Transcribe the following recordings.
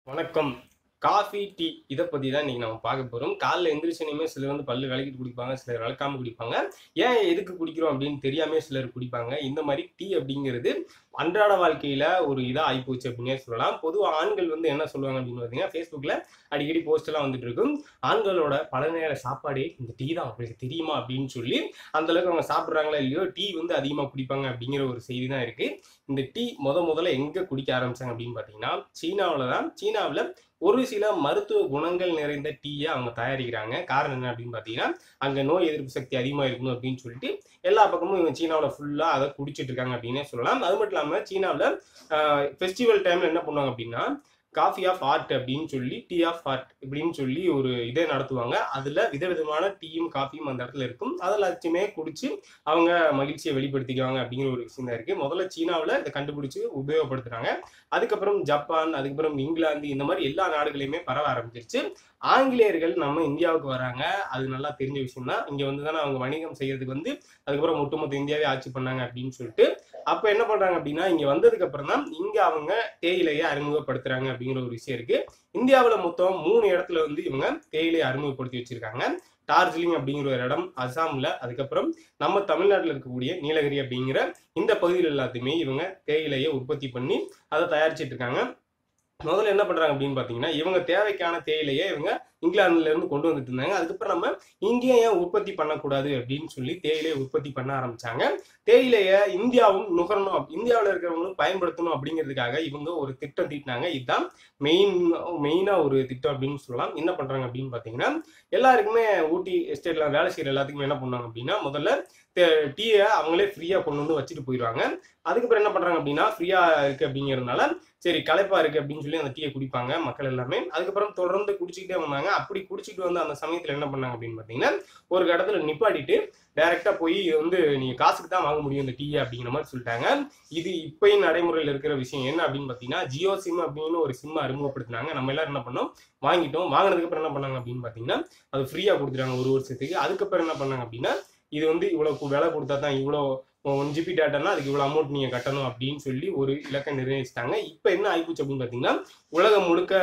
வணக்கம் coffee tea இதை பற்றி தான் இன்னைக்கு நம்ம பார்க்க போகிறோம் காலைல எந்திரிச்சனையுமே சிலர் வந்து பல்லு விளக்கிட்டு குடிப்பாங்க சிலர் விளக்காம குடிப்பாங்க ஏன் எதுக்கு குடிக்கிறோம் அப்படின்னு தெரியாமே சிலர் குடிப்பாங்க இந்த மாதிரி டீ அப்படிங்கிறது அன்றாட வாழ்க்கையில் ஒரு இதாக ஆகிப்போச்சு அப்படின்னே சொல்லலாம் பொதுவாக ஆண்கள் வந்து என்ன சொல்லுவாங்க அப்படின்னு பார்த்தீங்கன்னா ஃபேஸ்புக்கில் அடிக்கடி போஸ்ட் எல்லாம் வந்துட்டு இருக்கும் ஆண்களோட பல நேர சாப்பாடே இந்த டீ தான் அவங்களுக்கு தெரியுமா அப்படின்னு சொல்லி அந்த அளவுக்கு அவங்க சாப்பிட்றாங்களா இல்லையோ டீ வந்து அதிகமாக குடிப்பாங்க அப்படிங்கிற ஒரு செய்தி தான் இருக்கு இந்த டீ முத முதல்ல எங்கே குடிக்க ஆரம்பிச்சாங்க அப்படின்னு பார்த்தீங்கன்னா சீனாவில் தான் சீனாவில் ஒரு சில மருத்துவ குணங்கள் நிறைந்த டீயை அவங்க தயாரிக்கிறாங்க காரணம் என்ன அப்படின்னு பார்த்தீங்கன்னா அங்கே நோய் எதிர்ப்பு சக்தி அதிகமாக இருக்கணும் அப்படின்னு சொல்லிட்டு எல்லா பக்கமும் இவங்க சீனாவில் ஃபுல்லாக அதை குடிச்சிட்டு இருக்காங்க அப்படின்னே சொல்லலாம் அது மட்டும் இல்லாமல் சீனாவில் ஃபெஸ்டிவல் டைமில் என்ன பண்ணுவாங்க அப்படின்னா காஃபி ஆஃப் ஆர்ட் அப்படின்னு சொல்லி டீ ஆஃப் ஆர்ட் இப்படின்னு சொல்லி ஒரு இதை நடத்துவாங்க அதில் விதவிதமான டீயும் காஃபியும் அந்த இடத்துல இருக்கும் அதை எல்லாத்தையுமே குடிச்சு அவங்க மகிழ்ச்சியை வெளிப்படுத்திக்குவாங்க அப்படிங்கிற ஒரு விஷயம் தான் இருக்குது முதல்ல சீனாவில் இதை கண்டுபிடிச்சு உபயோகப்படுத்துகிறாங்க அதுக்கப்புறம் ஜப்பான் அதுக்கப்புறம் இங்கிலாந்து இந்த மாதிரி எல்லா நாடுகளையுமே பரவ ஆரம்பிச்சிருச்சு ஆங்கிலேயர்கள் நம்ம இந்தியாவுக்கு வராங்க அது நல்லா தெரிஞ்ச விஷயம் தான் இங்கே வந்து தானே அவங்க வணிகம் செய்யறதுக்கு வந்து அதுக்கப்புறம் ஒட்டுமொத்த இந்தியாவே ஆட்சி பண்ணாங்க அப்படின்னு சொல்லிட்டு அப்போ என்ன பண்ணுறாங்க அப்படின்னா இங்கே வந்ததுக்கு அப்புறம் தான் இங்கே அவங்க தேயிலையை அறிமுகப்படுத்துறாங்க அப்படிங்கிற ஒரு விஷயம் இருக்கு இந்தியாவில் மொத்தம் மூணு இடத்துல வந்து இவங்க தேயிலையை அறிமுகப்படுத்தி வச்சிருக்காங்க டார்ஜிலிங் அப்படிங்கிற ஒரு இடம் அசாமில் அதுக்கப்புறம் நம்ம தமிழ்நாட்டில் இருக்கக்கூடிய நீலகிரி அப்படிங்கிற இந்த பகுதியில் எல்லாத்தையுமே இவங்க தேயிலையை உற்பத்தி பண்ணி அதை தயாரிச்சிட்டு இருக்காங்க முதல்ல என்ன பண்றாங்க அப்படின்னு பார்த்தீங்கன்னா இவங்க தேவைக்கான தேயிலையை இவங்க இங்கிலாந்துல இருந்து கொண்டு வந்துட்டு இருந்தாங்க அதுக்கப்புறம் நம்ம இங்கேயே ஏன் உற்பத்தி பண்ணக்கூடாது அப்படின்னு சொல்லி தேயிலையை உற்பத்தி பண்ண ஆரம்பிச்சாங்க தேயிலையை இந்தியாவும் நுகரணும் இந்தியாவில் இருக்கிறவங்களும் பயன்படுத்தணும் அப்படிங்கிறதுக்காக இவங்க ஒரு திட்டம் தீட்டினாங்க இதுதான் மெயின் மெயினாக ஒரு திட்டம் அப்படின்னு சொல்லலாம் என்ன பண்றாங்க அப்படின்னு பார்த்தீங்கன்னா எல்லாருக்குமே ஊட்டி எஸ்டேட்ல வேலை செய்யற எல்லாத்துக்குமே என்ன பண்ணாங்க அப்படின்னா முதல்ல டீயை அவங்களே ஃப்ரீயாக கொண்டு வந்து வச்சுட்டு போயிடுவாங்க அதுக்கப்புறம் என்ன பண்றாங்க அப்படின்னா ஃப்ரீயா இருக்கு அப்படிங்கிறதுனால சரி களைப்பா இருக்கு அப்படின்னு சொல்லி அந்த டீயை குடிப்பாங்க மக்கள் எல்லாமே அதுக்கப்புறம் தொடர்ந்து குடிச்சிக்கிட்டே வந்தாங்க அப்படி குடிச்சிட்டு வந்து அந்த சமயத்துல என்ன பண்ணாங்க அப்படின்னு பார்த்தீங்கன்னா ஒரு இடத்துல நிப்பாட்டிட்டு டைரக்டா போய் இது வந்து நீங்க காசுக்கு தான் வாங்க முடியும் இந்த டீயை அப்படிங்கிற மாதிரி சொல்லிட்டாங்க இது இப்பயும் நடைமுறையில் இருக்கிற விஷயம் என்ன அப்படின்னு பார்த்தீங்கன்னா ஜியோ சிம் அப்படின்னு ஒரு சிம் அறிமுகப்படுத்தினாங்க நம்ம எல்லாரும் என்ன பண்ணோம் வாங்கிட்டோம் வாங்கினதுக்கு அப்புறம் என்ன பண்ணாங்க அப்படின்னு பார்த்தீங்கன்னா அது ஃப்ரீயா கொடுத்துட்டாங்க ஒரு வருஷத்துக்கு அதுக்கப்புறம் என்ன பண்ணாங்க அப்படின்னா இது வந்து இவ்வளவு விலை கொடுத்தா தான் இவ்வளோ ஒன் ஜிபி டேட்டானா அதுக்கு இவ்வளோ அமௌண்ட் நீங்கள் கட்டணும் அப்படின்னு சொல்லி ஒரு இலக்கை நிர்ணயிச்சிட்டாங்க இப்போ என்ன ஆயிப்போச்சு அப்படின்னு பார்த்தீங்கன்னா உலகம் முழுக்க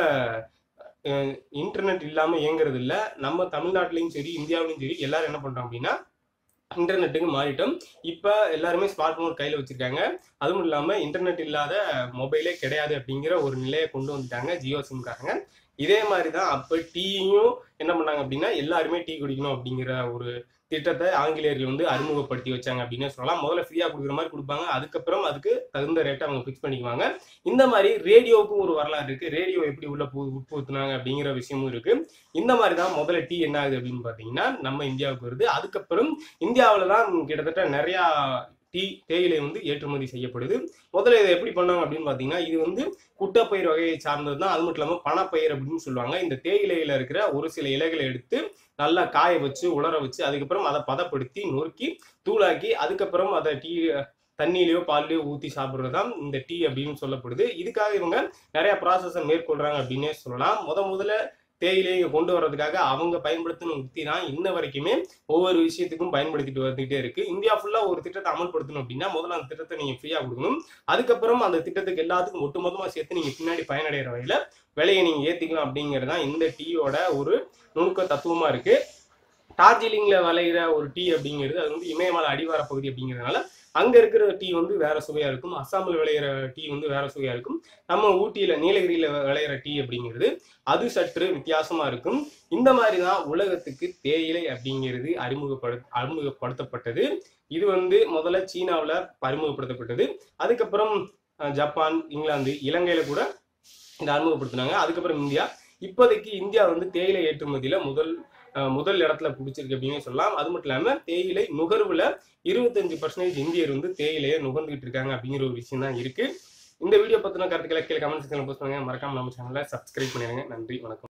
இன்டர்நெட் இல்லாமல் இயங்குறது இல்லை நம்ம தமிழ்நாட்டிலையும் சரி இந்தியாவிலையும் சரி எல்லாரும் என்ன பண்ணுறோம் அப்படின்னா இன்டர்நெட்டுக்கு மாறிட்டோம் இப்போ எல்லாருமே ஸ்மார்ட் ஃபோன் கையில் வச்சுருக்காங்க அதுவும் இல்லாமல் இன்டர்நெட் இல்லாத மொபைலே கிடையாது அப்படிங்கிற ஒரு நிலையை கொண்டு வந்துட்டாங்க ஜியோ சிம்காரங்க இதே மாதிரி தான் அப்போ டீயும் என்ன பண்ணாங்க அப்படின்னா எல்லாருமே டீ குடிக்கணும் அப்படிங்கிற ஒரு திட்டத்தை ஆங்கிலேயர்கள் வந்து அறிமுகப்படுத்தி வச்சாங்க அப்படின்னு சொல்லலாம் முதல்ல ஃப்ரீயாக கொடுக்குற மாதிரி கொடுப்பாங்க அதுக்கப்புறம் அதுக்கு தகுந்த ரேட்டை அவங்க ஃபிக்ஸ் பண்ணிக்குவாங்க இந்த மாதிரி ரேடியோவுக்கும் ஒரு வரலாறு இருக்கு ரேடியோ எப்படி உள்ள பு உட்புத்துனாங்க அப்படிங்கிற விஷயமும் இருக்கு இந்த மாதிரி தான் முதல்ல டீ என்ன ஆகுது அப்படின்னு பார்த்தீங்கன்னா நம்ம இந்தியாவுக்கு வருது அதுக்கப்புறம் இந்தியாவில் தான் கிட்டத்தட்ட நிறையா டீ தேயிலை வந்து ஏற்றுமதி செய்யப்படுது முதல்ல இதை எப்படி பண்ணாங்க அப்படின்னு பார்த்தீங்கன்னா இது வந்து குட்டப்பயிர் வகையை சார்ந்தது தான் அது மட்டும் இல்லாமல் பணப்பயிர் அப்படின்னு சொல்லுவாங்க இந்த தேயிலையில இருக்கிற ஒரு சில இலைகளை எடுத்து நல்லா காய வச்சு உலர வச்சு அதுக்கப்புறம் அதை பதப்படுத்தி நொறுக்கி தூளாக்கி அதுக்கப்புறம் அதை டீ தண்ணியிலையோ பால்லையோ ஊற்றி சாப்பிட்றது தான் இந்த டீ அப்படின்னு சொல்லப்படுது இதுக்காக இவங்க நிறைய ப்ராசஸை மேற்கொள்றாங்க அப்படின்னே சொல்லலாம் முத முதல்ல தேயிலையை கொண்டு வர்றதுக்காக அவங்க பயன்படுத்தின உத்தி தான் இன்ன வரைக்குமே ஒவ்வொரு விஷயத்துக்கும் பயன்படுத்திட்டு வந்துகிட்டே இருக்கு இந்தியா ஃபுல்லாக ஒரு திட்டத்தை அமல்படுத்தணும் அப்படின்னா முதல்ல அந்த திட்டத்தை நீங்கள் ஃப்ரீயாக கொடுக்கணும் அதுக்கப்புறம் அந்த திட்டத்துக்கு எல்லாத்துக்கும் ஒட்டுமொத்தமாக சேர்த்து நீங்கள் பின்னாடி பயனடைகிற வகையில் விலையை நீங்கள் ஏற்றிக்கலாம் அப்படிங்கிறது தான் இந்த டீயோட ஒரு நுணுக்க தத்துவமாக இருக்கு டார்ஜிலிங்ல விளையிற ஒரு டீ அப்படிங்கிறது அது வந்து இமயமலை அடிவார பகுதி அப்படிங்கிறதுனால அங்க இருக்கிற டீ வந்து வேற சுவையா இருக்கும் அஸ்ஸாமில் விளையிற டீ வந்து வேற சுவையா இருக்கும் நம்ம ஊட்டியில நீலகிரியில விளையிற டீ அப்படிங்கிறது அது சற்று வித்தியாசமா இருக்கும் இந்த மாதிரி தான் உலகத்துக்கு தேயிலை அப்படிங்கிறது அறிமுகப்படு அறிமுகப்படுத்தப்பட்டது இது வந்து முதல்ல சீனாவில் அறிமுகப்படுத்தப்பட்டது அதுக்கப்புறம் ஜப்பான் இங்கிலாந்து இலங்கையில கூட இதை அறிமுகப்படுத்தினாங்க அதுக்கப்புறம் இந்தியா இப்போதைக்கு இந்தியா வந்து தேயிலை ஏற்றுமதியில முதல் முதல் இடத்துல பிடிச்சிருக்கு அப்படின்னு சொல்லலாம் அது மட்டும் இல்லாமல் தேயிலை நுகர்வுல இருபத்தஞ்சு பர்சன்டேஜ் இந்தியர் வந்து தேயிலையை நுகர்ந்துகிட்டு இருக்காங்க அப்படிங்கிற ஒரு விஷயம் தான் இருக்கு இந்த வீடியோ பத்தின கருத்துக்களை கீழே கமெண்ட் செக்ஷன்ல போஸ்ட் பண்ணுங்க மறக்காம நம்ம சேனலை சப்ஸ்கிரைப் பண்ணிடுங்க நன்றி வணக்கம்